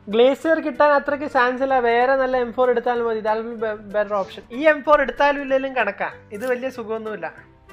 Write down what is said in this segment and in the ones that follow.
glacier കിട്ടാൻ അത്രയ്ക്ക് chance ഇല്ല വേറെ നല്ല എം ഫോർ എടുത്താലും മതി ദാൽ ബി ബെറ്റർ ഓപ്ഷൻ ഈ എം ഫോർ എടുത്താലും ഇല്ലെങ്കിലും കണക്കാ ഇത് വലിയ സുഖമൊന്നുമില്ല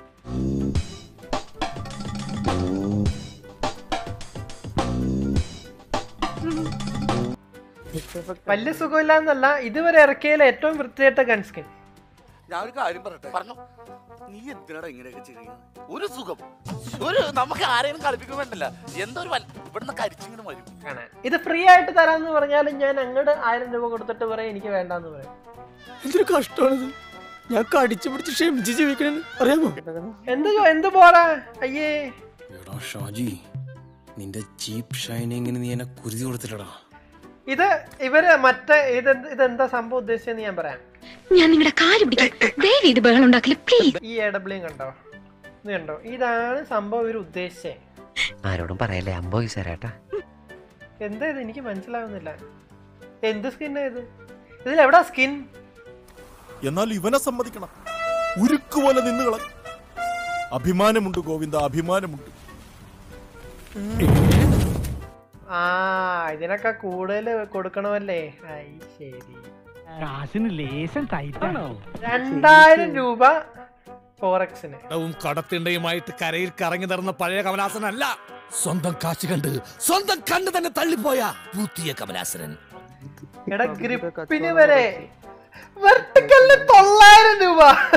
വലിയ സുഖമില്ല എന്നല്ല ഇതുവരെ ഇറക്കിയതിൽ ഏറ്റവും വൃത്തിയായിട്ട ഗൺസ്കിൻ ഞാൻ ഒരു കാര്യം പറയട്ടെ പറഞ്ഞു നീ എന്തിനാടാ ഇങ്ങനെയൊക്കെ ചെയ്യുന്നത് ഒരു സുഖം ഒരു നമുക്ക് ആരെയും കളിപ്പിക്കാൻ വേണ്ടല്ല എന്തോ ഒരു വൽ- ഇവിടുന്ന് കരിച്ചിങ്ങനെ വരും കാണാൻ ഇത് ഫ്രീ ആയിട്ട് തരാന്ന് പറഞ്ഞാലും ഞാൻ അങ്ങോട്ട് ആയിരം രൂപ കൊടുത്തിട്ട് പറയാം എനിക്ക് വേണ്ടാന്ന് പറയും എന്തൊരു കഷ്ടമാണിത് ഞാൻ കടിച്ചു പിടിച്ച് ക്ഷമിച്ച് ജീവിക്കണെന്ന് അറിയാമോ എന്ത് ചോ- എന്ത് പോടാ അയ്യേ എടാ ഷാജി നിന്റെ ചീപ്പ് ഷൈനിങ്ങിന് നീ എന്നെ കുരുതി കൊടുത്തില്ലടാ ഇത് ഇവര് മറ്റേ ഇത് ഇതെന്താ സംഭവം ഉദ്ദേശിച്ചെന്ന് ഞാൻ പറയാം ഞാൻ നിങ്ങളുടെ കാല് പിടിക്കാം ദയവ് ഇത് ബഹളം ഉണ്ടാക്കില്ല പ്ലീസ് ഈ എ ഡബ്ല്യൂ കണ്ടോ ഇത് കണ്ടോ ഇതാണ് സംഭവം ഇവർ ഉദ്ദേശിച്ചേ ആരോടും പറയല്ലേ അമ്പോ സാറേട്ടാ എന്താ ഇത് എനിക്ക് മനസ്സിലാവുന്നില്ല എന്ത് സ്കിന്നാ ഇത് ഇതിൽ എവിടാ സ്കിൻ എന്നാൽ ഇവനെ സമ്മതിക്കണം ഉരുക്കുപോലെ നിന്നുകള അഭിമാനമുണ്ട് ഗോവിന്ദ അഭിമാനമുണ്ട് ആ ഇതിനൊക്കെ കൂടുതൽ കൊടുക്കണമല്ലേ ഐ ശരി കാശിന് ലേശം ടൈറ്റാണോ രണ്ടായിരം രൂപ ഫോറക്സിന് കടവും കടത്തിണ്ടയുമായിട്ട് കരയിൽ കറങ്ങി നടന്ന പഴയ കമലാസനല്ല സ്വന്തം കാശ് കണ്ട് സ്വന്തം കണ്ണ് തന്നെ തള്ളിപ്പോയ പുതിയ കമലാസനൻ എടാ ഗ്രിപ്പിന് വരെ വെർട്ടിക്കലിന് തൊള്ളായിരം രൂപ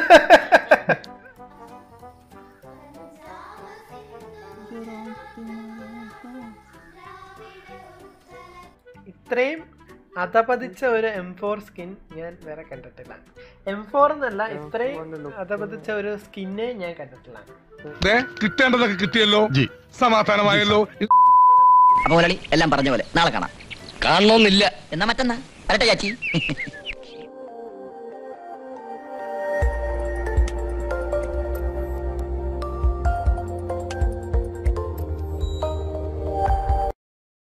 ഇത്രയും അധപതിച്ച ഒരു എം ഫോർ സ്കിൻ ഞാൻ വേറെ കണ്ടിട്ടില്ല എം ഫോർ എന്നല്ല ഇത്രയും അധപതിച്ച ഒരു സ്കിന്നെ ഞാൻ കണ്ടിട്ടില്ല കിട്ടേണ്ടതൊക്കെ കിട്ടിയല്ലോ സമാധാനമായല്ലോ അപ്പൊ മുരളി എല്ലാം പറഞ്ഞ പോലെ നാളെ കാണാം കാണണമെന്നില്ല എന്നാ മറ്റന്നാ വരട്ടെ ചാച്ചി